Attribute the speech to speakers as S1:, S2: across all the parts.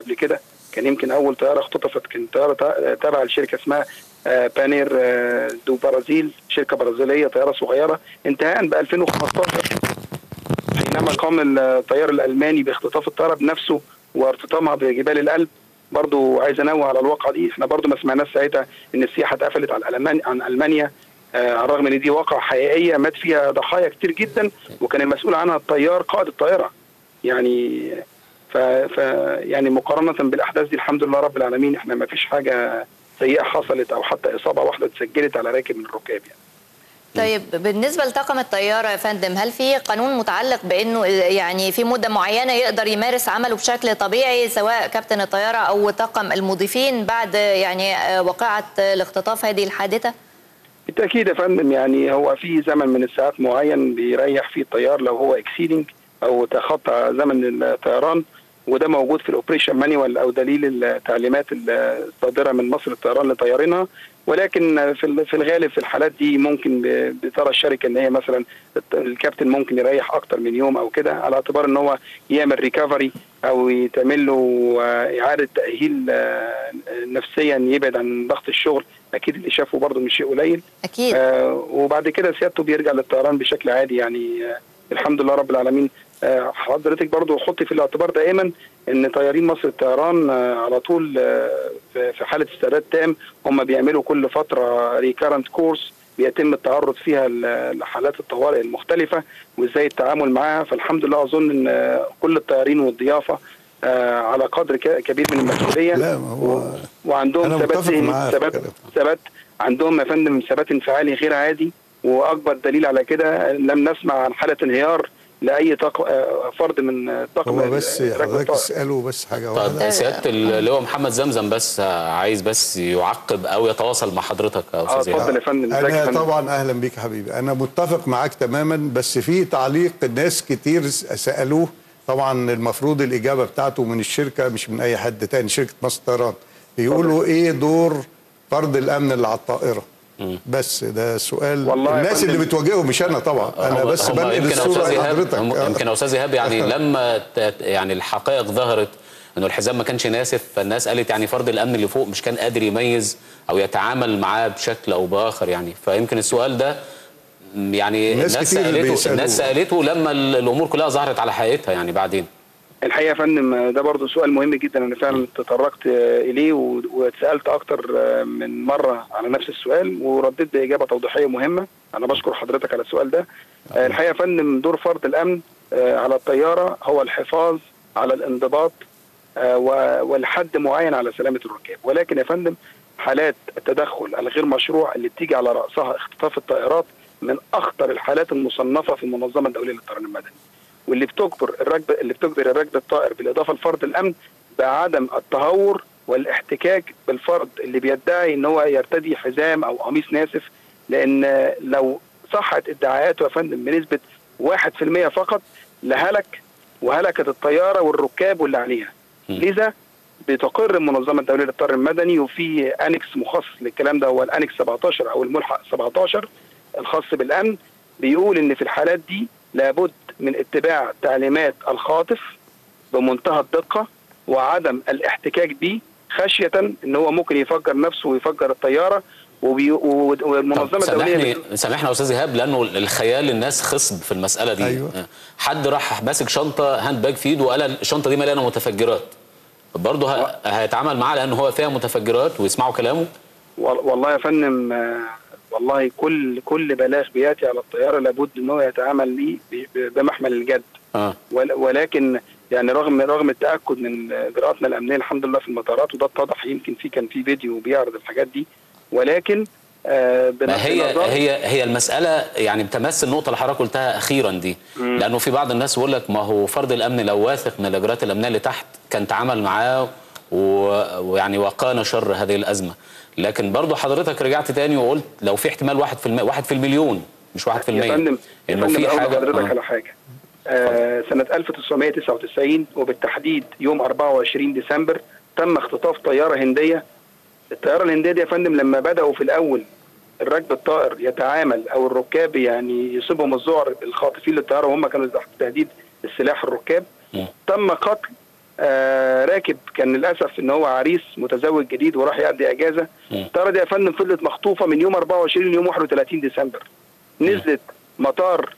S1: قبل كده كان يمكن اول طياره اختطفت كانت طياره تا- تابعه لشركه اسمها آه، بانير آه، دو برازيل شركه برازيليه طياره صغيره انتهاء ب 2015 حينما قام الطيار الالماني باختطاف الطياره بنفسه وارتطامها بجبال الألب برضو عايز انوه على الواقعه دي احنا برضو ما سمعناش ساعتها ان السياحه اتقفلت عن المانيا عن المانيا آه على الرغم ان دي واقعه حقيقيه مات فيها ضحايا كتير جدا وكان المسؤول عنها الطيار قائد الطائره يعني ف, ف يعني مقارنه بالاحداث دي الحمد لله رب العالمين احنا ما فيش حاجه سيئه حصلت او حتى اصابه واحده اتسجلت على راكب من الركاب يعني
S2: طيب بالنسبة لطاقم الطيارة يا فندم هل في قانون متعلق بأنه يعني في مدة معينة يقدر يمارس عمله بشكل طبيعي سواء كابتن الطيارة أو طاقم المضيفين بعد يعني وقعة الاختطاف هذه الحادثة؟
S1: بالتاكيد يا فندم يعني هو في زمن من الساعات معين بيريح فيه الطيار لو هو اكسيدنج او تخطى زمن الطيران وده موجود في الاوبريشن مانيوال او دليل التعليمات الصادره من مصر الطيران لطيارينها ولكن في في الغالب في الحالات دي ممكن بترى الشركه ان هي مثلا الكابتن ممكن يريح اكتر من يوم او كده على اعتبار ان هو يعمل ريكفري او يتعمل له اعاده تاهيل نفسيا يبعد عن ضغط الشغل اكيد اللي شافه برضه مش شيء قليل
S2: اكيد
S1: آه وبعد كده سيادته بيرجع للطيران بشكل عادي يعني آه الحمد لله رب العالمين آه حضرتك برضه حطي في الاعتبار دائما ان طيارين مصر الطيران آه على طول آه في حاله استعداد تام هم بيعملوا كل فتره ريكارنت كورس بيتم التعرض فيها لحالات الطوارئ المختلفه وازاي التعامل معها فالحمد لله اظن ان كل الطيارين والضيافه آه على قدر كبير من المسؤوليه
S3: لا ما هو
S1: و... وعندهم ثبات ثبات ثبات عندهم يا فندم ثبات انفعالي غير عادي واكبر دليل على كده لم نسمع عن حاله انهيار لاي طاق... فرد من طاقم
S3: هو بس حضرتك اساله بس حاجه واحده
S4: طب سياده اللواء محمد زمزم بس عايز بس يعقب او يتواصل مع حضرتك يا استاذ
S1: اتفضل يا فندم
S3: انا طبعا اهلا بيك يا حبيبي انا متفق معاك تماما بس في تعليق ناس كتير سالوه طبعا المفروض الاجابه بتاعته من الشركه مش من اي حد تاني شركه مصر طيران بيقولوا ايه دور فرد الامن اللي على الطائره بس ده سؤال
S1: والله
S3: الناس اللي بتواجهه مش انا طبعا انا بس بنقل الصوره لحضرتك
S4: يمكن يا استاذ ايهاب يعني لما يعني الحقائق ظهرت انه الحزام ما كانش ناسف فالناس قالت يعني فرد الامن اللي فوق مش كان قادر يميز او يتعامل معاه بشكل او باخر يعني فيمكن السؤال ده يعني
S3: الناس,
S4: الناس
S3: سالته
S4: الناس سالته لما الامور كلها ظهرت على حقيقتها يعني بعدين
S1: الحقيقه يا فندم ده برضه سؤال مهم جدا انا فعلا تطرقت اليه واتسالت اكتر من مره على نفس السؤال ورديت باجابه توضيحيه مهمه انا بشكر حضرتك على السؤال ده الحقيقه يا فندم دور فرد الامن على الطياره هو الحفاظ على الانضباط ولحد معين على سلامه الركاب ولكن يا فندم حالات التدخل الغير مشروع اللي بتيجي على راسها اختطاف الطائرات من اخطر الحالات المصنفه في المنظمه الدوليه للطيران المدني واللي بتجبر الركب اللي بتجبر الركب الطائر بالاضافه لفرد الامن بعدم التهور والاحتكاك بالفرد اللي بيدعي ان هو يرتدي حزام او قميص ناسف لان لو صحت ادعاءاته يا فندم بنسبه 1% فقط لهلك وهلكت الطياره والركاب واللي عليها لذا بتقر المنظمه الدوليه للطيران المدني وفي انكس مخصص للكلام ده هو الانكس 17 او الملحق 17 الخاص بالامن بيقول ان في الحالات دي لابد من اتباع تعليمات الخاطف بمنتهى الدقه وعدم الاحتكاك به خشيه ان هو ممكن يفجر نفسه ويفجر الطياره وبي... والمنظمه
S4: الدوليه سامحنا يا استاذ ايهاب لانه الخيال الناس خصب في المساله دي
S3: أيوة.
S4: حد راح ماسك شنطه هاند باج في ايده وقال الشنطه دي مليانه متفجرات برضه ه... هيتعامل معاه لان هو فيها متفجرات ويسمعوا كلامه
S1: والله يا فندم والله كل كل بلاغ بياتي على الطياره لابد ان هو يتعامل ليه بمحمل الجد
S4: آه.
S1: ولكن يعني رغم رغم التاكد من اجراءاتنا الامنيه الحمد لله في المطارات وده اتضح يمكن في كان في فيديو بيعرض الحاجات دي ولكن
S4: آه ما هي هي هي المساله يعني بتمثل النقطه اللي حضرتك قلتها اخيرا دي م. لانه في بعض الناس يقول لك ما هو فرد الامن لو واثق من الاجراءات الامنيه اللي تحت كان تعامل معاه ويعني وقانا شر هذه الازمه لكن برضه حضرتك رجعت تاني وقلت لو في احتمال واحد في المية واحد في المليون مش واحد في المية
S1: يا فندم
S4: انه في حاجه
S1: حضرتك آه. على حاجه آه سنه 1999 وبالتحديد يوم 24 ديسمبر تم اختطاف طياره هنديه الطياره الهنديه دي يا فندم لما بداوا في الاول الركب الطائر يتعامل او الركاب يعني يصيبهم الذعر الخاطفين للطياره وهم كانوا تحت تهديد السلاح الركاب
S4: م.
S1: تم قتل آه راكب كان للاسف ان هو عريس متزوج جديد وراح يقضي اجازه الطياره دي يا فندم فضلت مخطوفه من يوم 24 ليوم 31 ديسمبر نزلت مطار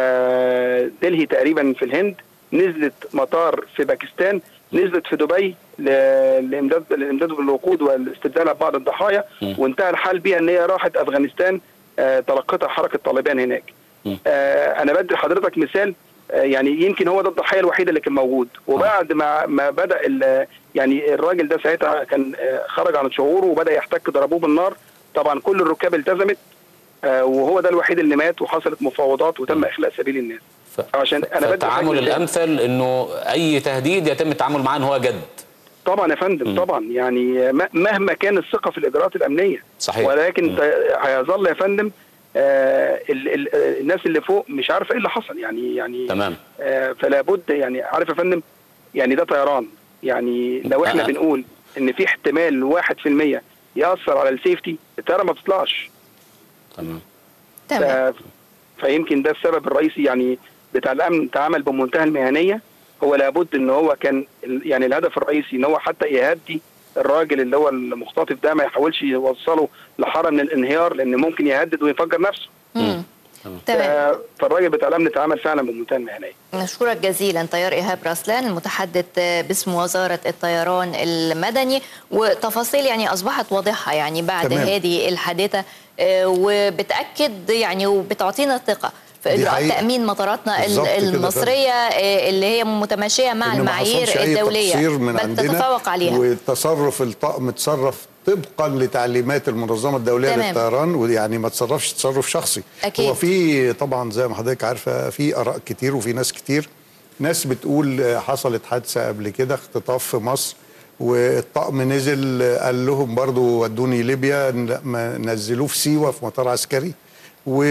S1: آه دلهي تقريبا في الهند نزلت مطار في باكستان نزلت في دبي ل- لامداد لامداد بالوقود والاستبدال ببعض الضحايا وانتهى الحال بيها ان هي راحت افغانستان آه تلقتها حركه طالبان هناك آه انا بدي لحضرتك مثال آه يعني يمكن هو ده الضحيه الوحيده اللي كان موجود وبعد ما ما بدا ال- يعني الراجل ده ساعتها كان آه خرج عن شعوره وبدا يحتك ضربوه بالنار طبعا كل الركاب التزمت آه وهو ده الوحيد اللي مات وحصلت مفاوضات وتم اخلاء سبيل الناس
S4: ف-
S1: عشان انا بدي
S4: فالتعامل
S1: حضرتك مثال.
S4: الامثل انه اي تهديد يتم التعامل معاه ان هو جد
S1: طبعا يا فندم طبعا يعني م- مهما كان الثقه في الاجراءات الامنيه
S4: صحيح.
S1: ولكن
S4: مم.
S1: ت- هيظل يا فندم آه ال ال الناس اللي فوق مش عارفه ايه اللي حصل يعني يعني
S4: تمام
S1: آه فلا بد يعني عارف يا فندم يعني ده طيران يعني لو احنا
S4: آه.
S1: بنقول ان في احتمال 1% ياثر على السيفتي الطياره ما بتطلعش
S4: تمام
S2: تمام
S1: ف- فيمكن ده السبب الرئيسي يعني بتاع الامن تعامل بمنتهى المهنيه هو لابد ان هو كان ال- يعني الهدف الرئيسي ان هو حتى يهدي الراجل اللي هو المختطف ده ما يحاولش يوصله لحاره من الانهيار لان ممكن يهدد ويفجر نفسه
S2: مم. تمام
S1: ف- فالراجل بتاع الامن تعامل فعلا بمنتهى المهنيه
S2: نشكرك جزيلا طيار إيهاب رسلان المتحدث باسم وزارة الطيران المدني وتفاصيل يعني أصبحت واضحة يعني بعد
S3: تمام.
S2: هذه الحادثة آه، وبتأكد يعني وبتعطينا ثقة في
S3: دي
S2: إجراءات
S3: حقيقة.
S2: تأمين مطاراتنا ال-
S3: بالظبط كده فعلا.
S2: المصرية آه، اللي هي متماشية مع
S3: إن ما
S2: المعايير
S3: حصلش أي
S2: الدولية
S3: تقصير من
S2: بل
S3: عندنا
S2: تتفوق عليها
S3: وتصرف الطقم تصرف طبقا لتعليمات المنظمه الدوليه
S2: تمام.
S3: للطيران ويعني ما تصرفش تصرف شخصي
S2: أكيد.
S3: هو في طبعا زي ما حضرتك عارفه في اراء كتير وفي ناس كتير ناس بتقول آه، حصلت حادثه قبل كده اختطاف في مصر والطقم نزل آه، قال لهم برضو ودوني ليبيا ن- ما نزلوه في سيوه في مطار عسكري و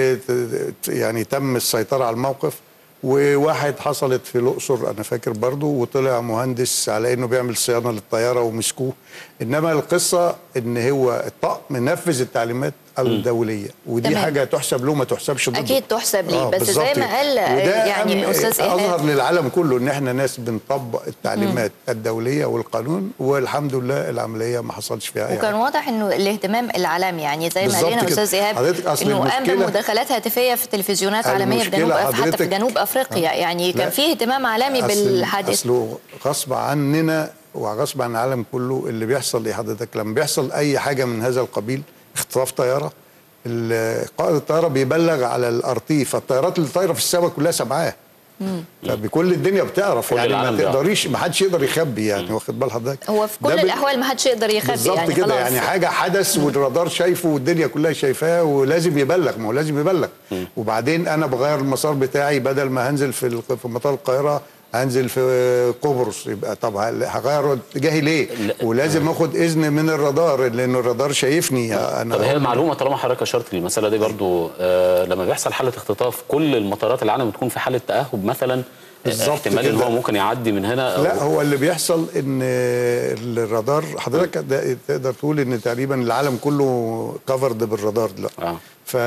S3: يعني تم السيطره على الموقف وواحد حصلت في الاقصر انا فاكر برضو وطلع مهندس على انه بيعمل صيانه للطياره ومسكوه انما القصه ان هو الطقم نفذ التعليمات الدوليه ودي
S2: تمام.
S3: حاجه تحسب له ما تحسبش ضده
S2: أكيد تحسب ليه، بس زي
S3: بالظبط
S2: ما قال
S3: وده
S2: يعني
S3: أم-
S2: أستاذ إيهاب.
S3: اظهر للعالم كله ان احنا ناس بنطبق التعليمات الدوليه والقانون والحمد لله العمليه ما حصلش فيها اي
S2: وكان
S3: حاجه
S2: واضح انه الاهتمام العالمي يعني زي ما
S3: بالظبط
S2: قالنا
S3: كده.
S2: استاذ ايهاب
S3: حضرتك أصل
S2: انه قام
S3: المشكلة-
S2: بمداخلات هاتفيه في تلفزيونات عالميه في جنوب
S3: المشكلة
S2: أف- حتى في
S3: حضرتك-
S2: جنوب افريقيا يعني كان
S3: لا.
S2: في اهتمام عالمي
S3: أصل-
S2: بالحادث
S3: اصله غصب عننا وغصب عن العالم كله اللي بيحصل ايه حضرتك لما بيحصل اي حاجه من هذا القبيل اختطاف طياره ال- قائد الطياره بيبلغ على الارتي فالطيارات اللي طايره في السماء كلها سامعاه فبكل الدنيا بتعرف
S4: كل
S3: يعني ما
S4: العالم بيعرف.
S3: تقدريش ما حدش يقدر يخبي يعني واخد بال حضرتك
S2: هو في
S3: ده
S2: كل
S3: بال-
S2: الاحوال ما حدش يقدر يخبي
S3: بالظبط
S2: يعني
S3: كده
S2: خلاص
S3: يعني حاجه حدث والرادار شايفه والدنيا كلها شايفاه ولازم يبلغ ما هو لازم يبلغ وبعدين انا بغير المسار بتاعي بدل ما هنزل في ال- في مطار القاهره هنزل في قبرص يبقى طب هل- هغير اتجاهي ليه
S4: لا.
S3: ولازم اخد اذن من الرادار لان الرادار شايفني انا
S4: طب هي المعلومه طالما حضرتك اشرت للمساله دي برضو آه لما بيحصل حاله اختطاف كل المطارات العالم بتكون في حاله تاهب مثلا
S3: بالظبط
S4: احتمال ان
S3: كده.
S4: هو ممكن يعدي من هنا أو
S3: لا هو اللي بيحصل ان الرادار حضرتك ده- تقدر تقول ان تقريبا العالم كله كفرد بالرادار دلوقتي
S4: آه.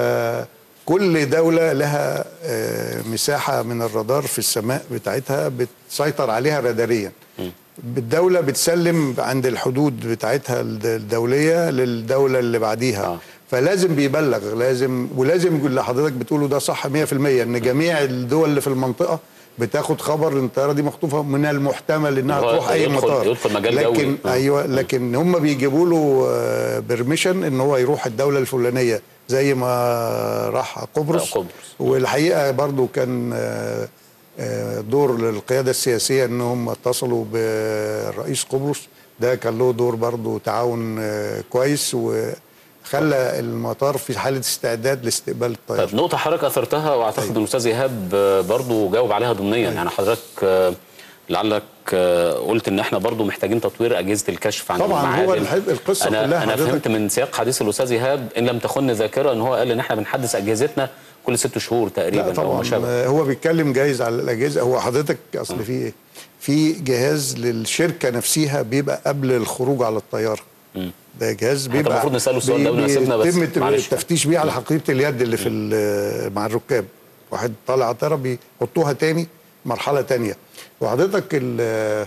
S3: فكل دولة لها آه، مساحة من الرادار في السماء بتاعتها بتسيطر عليها راداريا الدولة بتسلم عند الحدود بتاعتها الد- الدولية للدولة اللي بعديها
S4: آه.
S3: فلازم بيبلغ لازم ولازم يقول اللي حضرتك بتقوله ده صح 100% ان جميع الدول اللي في المنطقة بتاخد خبر ان الطياره دي مخطوفه من المحتمل انها
S4: هو
S3: تروح اي
S4: يدخل-
S3: مطار
S4: يدخل مجال جوي.
S3: لكن
S4: آه.
S3: ايوه لكن هم بيجيبوا له بيرميشن ان هو يروح الدوله الفلانيه زي ما راح قبرص
S4: قبرص.
S3: والحقيقه برضو كان آه، آه، دور للقياده السياسيه ان هم اتصلوا برئيس قبرص ده كان له دور برضو تعاون آه، كويس وخلى المطار في حاله استعداد لاستقبال الطيارة
S4: طيب نقطة حضرتك أثرتها وأعتقد أن الأستاذ إيهاب آه، برضو جاوب عليها ضمنيا يعني حضرتك آه، لعلك آه، قلت ان احنا برضو محتاجين تطوير اجهزه الكشف عن
S3: طبعاً،
S4: المعادن
S3: هو الحب- القصة
S4: انا
S3: كلها
S4: انا
S3: حضرتك-
S4: فهمت من سياق حديث الاستاذ ايهاب ان لم تخن ذاكره ان هو قال ان احنا بنحدث اجهزتنا كل ست شهور تقريبا
S3: لا
S4: او
S3: طبعا
S4: ما شابه
S3: آه، هو بيتكلم جايز على الاجهزه هو حضرتك اصل في ايه؟ في جهاز للشركه نفسها بيبقى قبل الخروج على الطياره ده جهاز بيبقى
S4: المفروض نسأله السؤال ده قبل ما يسيبنا بس
S3: بيتم
S4: معلش.
S3: التفتيش بيه على حقيبه اليد اللي في ال- مع الركاب واحد طالع على الطياره بيحطوها تاني مرحله تانية وحضرتك ال-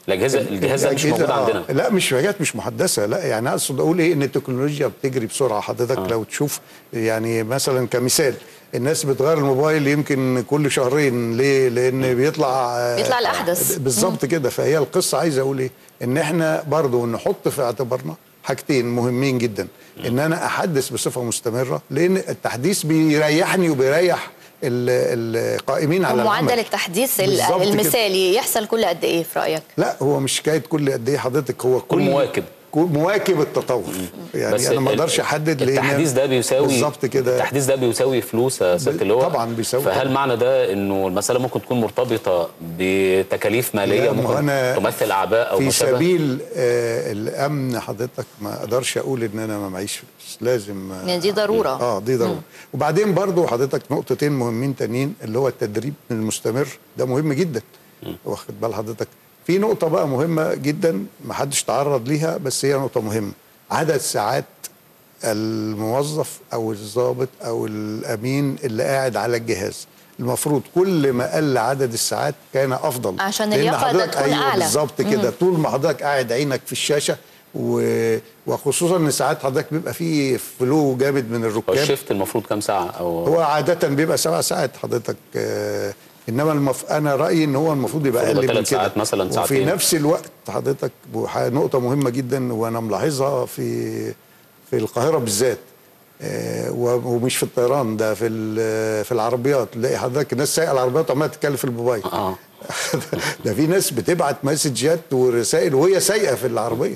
S4: الاجهزه الجهاز ده مش
S3: الأجهزة-
S4: موجود
S3: آه،
S4: عندنا
S3: لا مش حاجات مش محدثه لا يعني اقصد اقول ايه ان التكنولوجيا بتجري بسرعه حضرتك آه. لو تشوف يعني مثلا كمثال الناس بتغير الموبايل يمكن كل شهرين ليه لان بيطلع آه،
S2: بيطلع الأحدث.
S3: بالظبط كده فهي القصه عايزه اقول ايه ان احنا برضو نحط في اعتبارنا حاجتين مهمين جدا ان انا احدث بصفه مستمره لان التحديث بيريحني وبيريح ال- القائمين على العمل
S2: معدل التحديث ال-
S3: بالظبط كده.
S2: المثالي يحصل كل قد ايه في رايك
S3: لا هو مش حكايه كل قد ايه حضرتك هو كل
S4: مواكب.
S3: كل مواكب التطور يعني
S4: بس
S3: انا ما
S4: ال-
S3: اقدرش احدد لأن
S4: التحديث ده بيساوي
S3: بالظبط كده
S4: التحديث ده بيساوي فلوس يا سياده اللواء
S3: طبعاً بيساوي
S4: فهل
S3: طبعاً.
S4: معنى ده انه المساله ممكن تكون مرتبطه بتكاليف ماليه
S3: لا، ما
S4: ممكن
S3: أنا
S4: تمثل اعباء او
S3: في
S4: ما شابه؟
S3: سبيل آه الامن حضرتك ما اقدرش اقول ان انا ما معيش فلوس لازم آه،
S2: يعني دي ضروره
S3: اه دي ضروره وبعدين برضو حضرتك نقطتين مهمين تانيين اللي هو التدريب المستمر ده مهم جدا واخد بال حضرتك في نقطه بقى مهمه جدا ما حدش تعرض ليها بس هي نقطه مهمه عدد ساعات الموظف او الضابط او الامين اللي قاعد على الجهاز المفروض كل ما قل عدد الساعات كان افضل
S2: عشان
S3: لأن
S2: اللياقة
S3: حضرتك
S2: تكون
S3: أيوة
S2: أعلى.
S3: بالظبط كده طول ما حضرتك قاعد عينك في الشاشه و... وخصوصا ان ساعات حضرتك بيبقى فيه فلو جامد من
S4: هو
S3: الركاب
S4: الشيفت المفروض كام ساعه او
S3: هو عادة بيبقى سبع ساعات حضرتك آه انما المف... انا رايي ان هو المفروض يبقى
S4: المفروض
S3: اقل
S4: يبقى
S3: من
S4: ثلاث
S3: كده
S4: ساعات مثلاً،
S3: وفي
S4: ساعتين.
S3: نفس الوقت حضرتك وح- نقطة مهمة جدا وانا ملاحظها في في القاهرة بالذات آه و- ومش في الطيران ده في ال- في العربيات تلاقي حضرتك الناس سايقه العربيات عماله تتكلم في الموبايل
S4: اه
S3: ده في ناس بتبعت مسجات ورسائل وهي سايقه في العربيه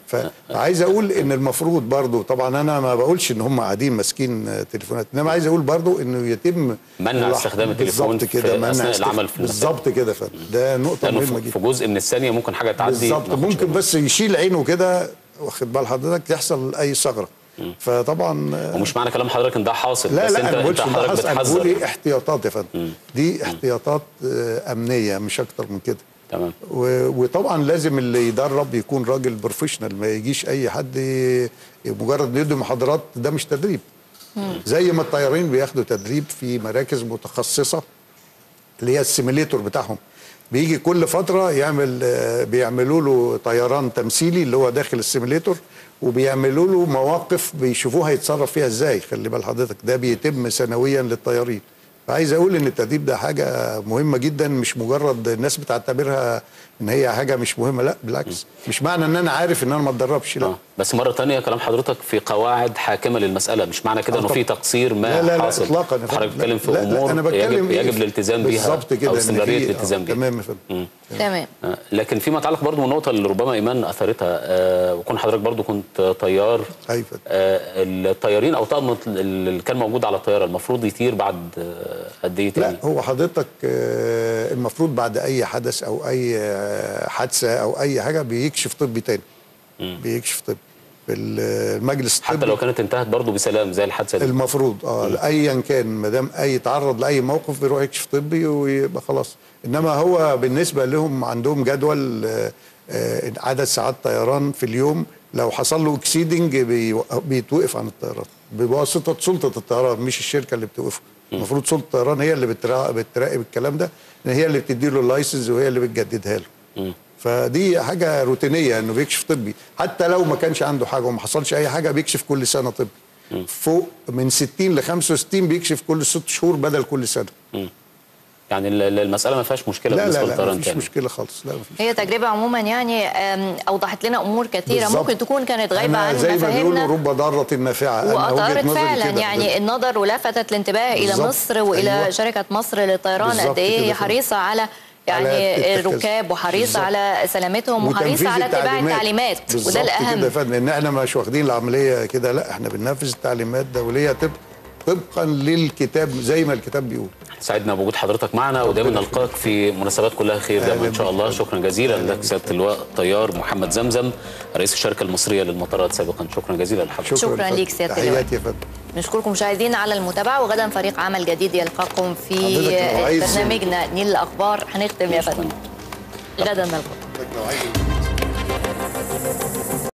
S3: فعايز اقول ان المفروض برضو طبعا انا ما بقولش ان هم قاعدين ماسكين تليفونات انما عايز اقول برضو انه يتم
S4: منع استخدام التليفون
S3: بالظبط
S4: في
S3: كده منع
S4: أثناء
S3: استخ-
S4: العمل في المكتب.
S3: بالظبط كده فندم ده نقطه
S4: لانه
S3: مهمه
S4: في
S3: جدا
S4: في جزء من الثانيه ممكن حاجه تعدي
S3: بالظبط
S4: ما ناخدش
S3: ممكن
S4: بالنا.
S3: بس يشيل عينه كده واخد بال حضرتك يحصل اي ثغره فطبعا
S4: ومش معنى كلام حضرتك ان ده حاصل
S3: لا
S4: بس
S3: لا
S4: انت
S3: انا ما بقولش
S4: انت
S3: إن ده
S4: حضرتك
S3: حصل، انا بقول
S4: بتحذر
S3: ايه احتياطات يا فندم دي احتياطات آه، امنيه مش اكتر من كده
S4: تمام
S3: و- وطبعا لازم اللي يدرب يكون راجل بروفيشنال ما يجيش اي حد ي- مجرد إنه يدي محاضرات ده مش تدريب زي ما الطيارين بياخدوا تدريب في مراكز متخصصه اللي هي السيميليتور بتاعهم بيجي كل فتره يعمل آه، بيعملوا له طيران تمثيلي اللي هو داخل السيميليتور وبيعملوا له مواقف بيشوفوها يتصرف فيها ازاي خلي بال حضرتك ده بيتم سنويا للطيارين فعايز اقول ان التدريب ده حاجه مهمه جدا مش مجرد الناس بتعتبرها ان هي حاجه مش مهمه لا بالعكس مش معنى ان انا عارف ان انا ما اتدربش لا
S4: آه. بس مره تانية كلام حضرتك في قواعد حاكمه للمساله مش معنى كده
S3: آه
S4: انه
S3: طب-
S4: في تقصير ما
S3: لا لا لا
S4: حاصل
S3: اطلاقا يا فندم.
S4: حضرتك بتتكلم في
S3: لا لا
S4: امور
S3: انا بتكلم
S4: يجب
S3: إيه؟
S4: يجب الالتزام بيها
S3: بالظبط كده
S4: او
S3: إن
S4: استمراريه
S3: في- آه،
S4: الالتزام بيها
S3: تمام يا فندم
S2: تمام
S4: آه، لكن فيما يتعلق برضه بالنقطه اللي ربما ايمان اثرتها آه، وكون حضرتك برضه كنت طيار
S3: ايوه
S4: آه، الطيارين او طاقم اللي كان موجود على الطياره المفروض يطير بعد آه، قد ايه تاني؟
S3: لا هو حضرتك آه، المفروض بعد اي حدث او اي آه، حادثه او اي حاجه بيكشف طبي تاني بيكشف طبي في المجلس الطبي
S4: حتى لو كانت انتهت برضه بسلام زي الحادثه دي
S3: المفروض اه ايا كان ما دام اي تعرض لاي موقف بيروح يكشف طبي ويبقى خلاص انما هو بالنسبه لهم عندهم جدول آه، آه، عدد ساعات طيران في اليوم لو حصل له اكسيدنج بيتوقف عن الطيران بواسطه سلطه الطيران مش الشركه اللي بتوقفه المفروض سلطه الطيران هي اللي بتراقب, بتراقب الكلام ده إن هي اللي بتدي له اللايسنس وهي اللي بتجددها له فدي حاجه روتينيه انه بيكشف طبي حتى لو ما كانش عنده حاجه وما حصلش اي حاجه بيكشف كل سنه طبي فوق من 60 ل 65 بيكشف كل ست شهور بدل كل سنه
S4: يعني ال- ال- المساله ما فيهاش مشكله
S3: لا
S4: بالنسبه
S3: لا لا
S4: للطيران
S3: مفيش
S4: تاني
S3: مشكله خالص لا مفيش
S2: هي تجربة عموما يعني آم، أوضحت لنا أمور كثيرة
S3: بالظبط.
S2: ممكن تكون كانت غايبة
S3: أنا
S2: عن
S3: زي ما بيقولوا
S2: مفاهيمنا
S3: رب ضاره نافعه أنا وجهة
S2: وأثارت
S3: نظري
S2: فعلا
S3: كده.
S2: يعني النظر ولفتت الانتباه إلى
S3: بالظبط.
S2: مصر وإلى
S3: أيوة.
S2: شركة مصر للطيران
S3: بالظبط
S2: قد إيه
S3: كده
S2: هي
S3: فعلا.
S2: حريصة على
S3: على
S2: يعني
S3: التركيز.
S2: الركاب وحريصة
S3: بالظبط.
S2: على سلامتهم
S3: وتنفيذ
S2: وحريصة على اتباع التعليمات وده
S3: بالظبط كده يا
S2: الأهم
S3: فندم ان احنا مش واخدين العمليه كده لا احنا بننفذ التعليمات الدوليه طبق طبقا للكتاب زي ما الكتاب بيقول
S4: سعدنا بوجود حضرتك معنا ودايما نلقاك في مناسبات كلها خير دايما ان شاء الله شكرا جزيلا لك سياده اللواء طيار محمد زمزم رئيس الشركه المصريه للمطارات سابقا شكرا جزيلا لحضرتك
S2: شكراً
S3: يا فندم.
S2: ليك سيادة اللواء.
S3: تحياتي يا فندم
S2: نشكركم مشاهدينا على المتابعة وغدا فريق عمل جديد يلقاكم في
S3: حضرتك لو عايز-
S2: برنامجنا نيل الأخبار هنختم يا فندم غدا نلقاكم
S3: لو عايز